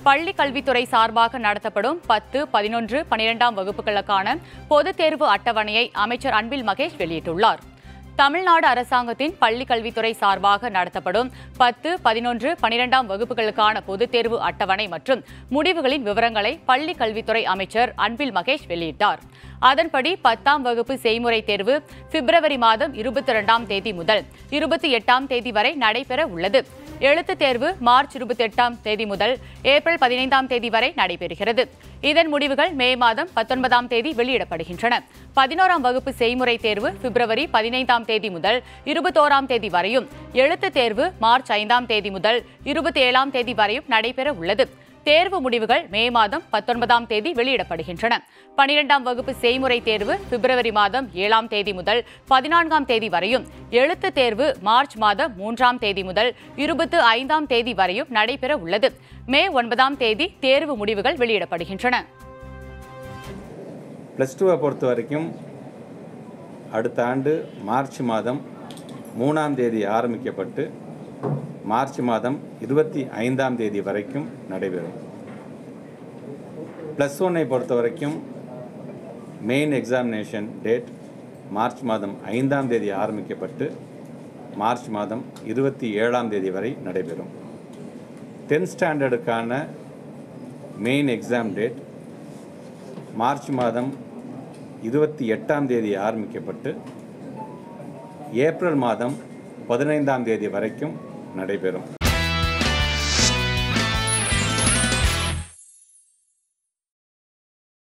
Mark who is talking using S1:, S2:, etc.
S1: பள்ளி கல்வித்துறை சார்பாக நடத்தப்படும் பத்து பதினொன்று பனிரெண்டாம் வகுப்புகளுக்கான பொதுத் தேர்வு அட்டவணையை அமைச்சர் அன்பில் மகேஷ் வெளியிட்டுள்ளார் தமிழ்நாடு அரசாங்கத்தின் பள்ளி கல்வித்துறை சார்பாக நடத்தப்படும் பத்து பதினொன்று பனிரெண்டாம் வகுப்புகளுக்கான பொதுத் தேர்வு அட்டவணை மற்றும் முடிவுகளின் விவரங்களை பள்ளி கல்வித்துறை அமைச்சர் அன்பில் மகேஷ் வெளியிட்டார் அதன்படி பத்தாம் வகுப்பு செய்முறை தேர்வு பிப்ரவரி மாதம் இருபத்தி இரண்டாம் தேதி முதல் இருபத்தி எட்டாம் தேதி வரை நடைபெற உள்ளது எழுத்துத் தேர்வு மார்ச் இருபத்தி எட்டாம் தேதி முதல் ஏப்ரல் பதினைந்தாம் தேதி வரை நடைபெறுகிறது இதன் முடிவுகள் மே மாதம் பத்தொன்பதாம் தேதி வெளியிடப்படுகின்றன பதினோராம் வகுப்பு செய்முறை தேர்வு பிப்ரவரி பதினைந்தாம் தேதி முதல் இருபத்தோராம் தேதி வரையும் எழுத்துத் தேர்வு மார்ச் ஐந்தாம் தேதி முதல் இருபத்தி ஏழாம் தேதி வரையும் நடைபெற உள்ளது தேர்வு முடிவுகள் மே மாதம் பத்தொன்பதாம் தேதி வெளியிடப்படுகின்றன பனிரெண்டாம் வகுப்பு செய்முறை தேர்வு பிப்ரவரி மாதம் ஏழாம் தேதி முதல் பதினான்காம் தேதி வரையும் எழுத்துத் தேர்வு மார்ச் மாதம் மூன்றாம் தேதி முதல் இருபத்து ஐந்தாம் தேதி வரையும் நடைபெற உள்ளது மே ஒன்பதாம் தேதி தேர்வு முடிவுகள் வெளியிடப்படுகின்றன
S2: ப்ளஸ் டூவை பொறுத்த வரைக்கும் அடுத்த ஆண்டு மார்ச் மாதம் மூணாம் தேதி ஆரம்பிக்கப்பட்டு மார்ச் மாதம் இருபத்தி ஐந்தாம் தேதி வரைக்கும் நடைபெறும் ப்ளஸ் ஒன்னை பொறுத்த வரைக்கும் மெயின் எக்ஸாமினேஷன் டேட் மார்ச் மாதம் ஐந்தாம் தேதி ஆரம்பிக்கப்பட்டு மார்ச் மாதம் இருபத்தி ஏழாம் தேதி வரை நடைபெறும் டென்த் ஸ்டாண்டர்டுக்கான மெயின் எக்ஸாம் டேட் மார்ச் மாதம் இருபத்தி எட்டாம் தேதி ஆரம்பிக்கப்பட்டு ஏப்ரல் மாதம் பதினைந்தாம் தேதி வரைக்கும் நடைபெறும்